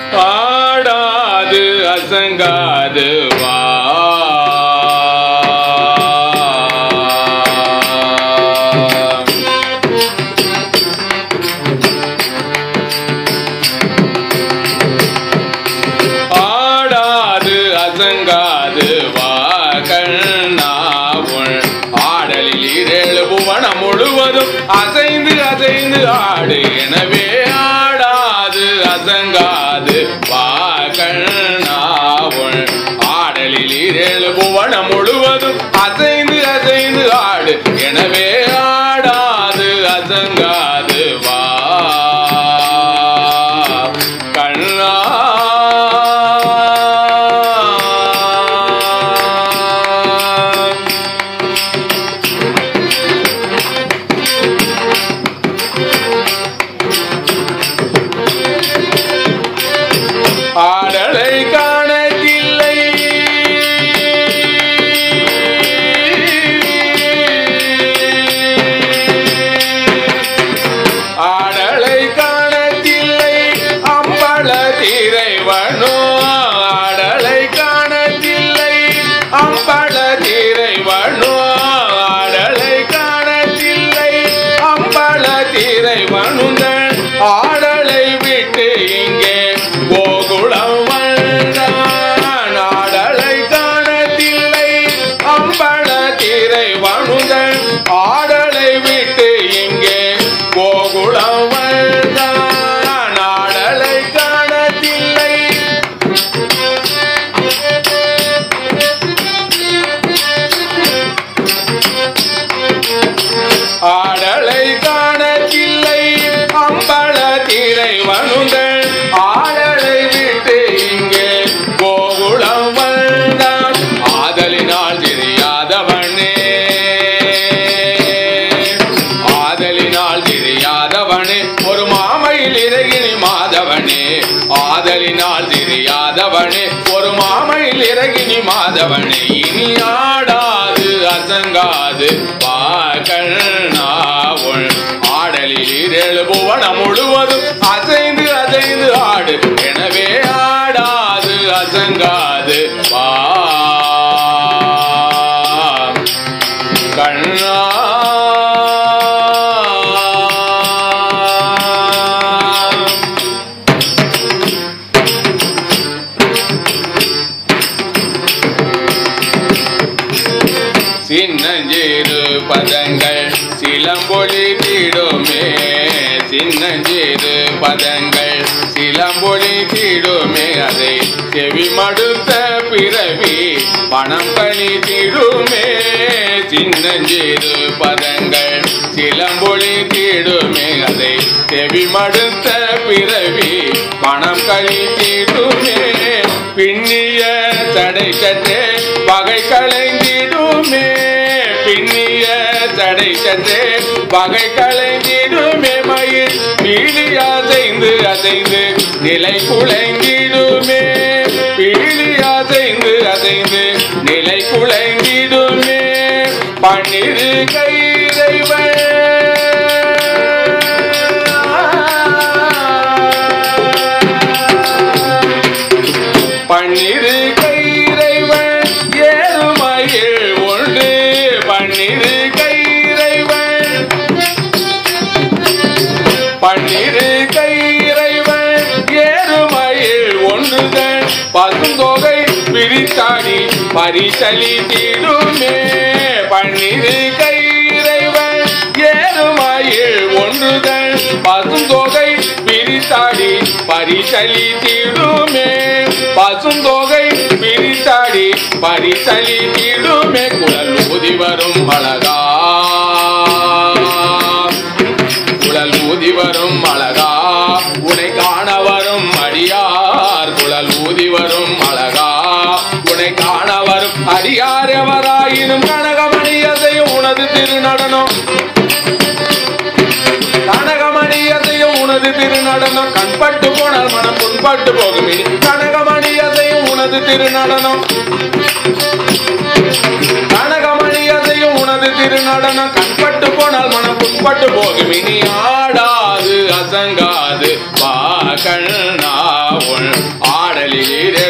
ஆடாது அசங்காது வா ஆடாது அசங்காது வா கண்ணாவுள் ஆடலில் இரேழு புவனம் முழுவதும் அசைந்து அசைந்து ஆடு எனவே ஆடாது அசங்காது வா கண்ணாவுள் ஆடலில் இரேழு புவனம் முழுவதும் அசைந்து அசைந்து ஆடு எனவே ஆடாது அசங்காது வா கண்ணா ஆடலை காணதில்லை ஆடலை காணதில்லை அம்பள திரைவனோ ஆடலை காணதில்லை அம்பள திரைவனோ ஆடலை காணதில்லை அம்பள திரைவனுங்கள் ஆடலை விட்டு இங்கே கோகுலம் வந்தான் ஆடலை காணதில்லை அம்பள திரைவனுங்கள் ஆடலை விட்டு இங்கே கோகுலம் வந்தான் ஆடலை காணதில்லை ஆடலை காணதில்லை அம்பள திரை வனுங்கள் ஆடலை விட்டு இங்கே கோகுலம் வந்தான் ஆதலினால் தெரியாதவனே ஆதலினால் தெரியாதவனே ஒரு மாமையில் இறகினி மாதவனே ஆதலினால் தெரியாதவனே ஒரு மாமையில் இறகினி மாதவனே இனி ஆடாது அசங்காது பாகண்ணாவுள் ஆடலில் இரேழு புவனம் முழுவதும் அசைந்து அசைந்து ஆடு எனவே ஆடாது அசங்காது வா கண்ணா சின்னஞ்சேரு பதங்கள் சிலம்பொலி தீடுமே சின்னஞ்சேரு பதங்கள் சிலம்பொலி தீடுமே அதை செவி மடுத்த பிறவி பணம் கழி தீடுமே சின்னஞ்சேரு பதங்கள் சிலம்பொலி தீடுமே அதை செவி மடுத்த பிறவி பணம் கழி தீடுமே பின்னிய தடை கட்டே பகை களைந்திடுமே பின்னிய தடை கட்டே பகை களைந்திடுமே மயில் பீலி அசைந்து அசைந்து நிலை குலைந்திடுமே பீலி அசைந்து அசைந்து நிலை குலைந்திடுமே பன்னிரு கைறைவன் பன்னிரு கைறைவன் ஏறுமயில் ஒன்று பன்னிரு கைறைவன் பன்னிரு கைறைவன் ஏறுமயில் ஒன்றுதன் பசுந்தொகை பிரித்தாடி பரிசலி தீடுமே பன்னிரு கைறைவன் ஏறுமயில் ஒன்றுதன் பசுந்தொகை பிரித்தாடி பரிசலி தீடுமே பசுந்தொகை பிரித்தாடி பரிசலி தீடுமே குழல் ஊதி வரும் அழகா குழல் ஊதி வரும் அழகா உனை காண வரும் அடியார் குழல் ஊதி வரும் அழகா உனை காண வரும் அடியார் எவராயினும் கனகமணியதையும் உனது திருநடனம் கனகமணியதையும் உனது திருநடனம் கண்பட்டு போனால் மனம் புண்பட்டு போகும் இனி கனகமணியதையும் உனது திருநடனம் கனகமணியதையும் உனது திருநடனம் கண்பட்டு போனால் மனம் புண்பட்டு போகும் இனி ஆடாது அசங்காது வா கண்ணா உன் ஆடலில்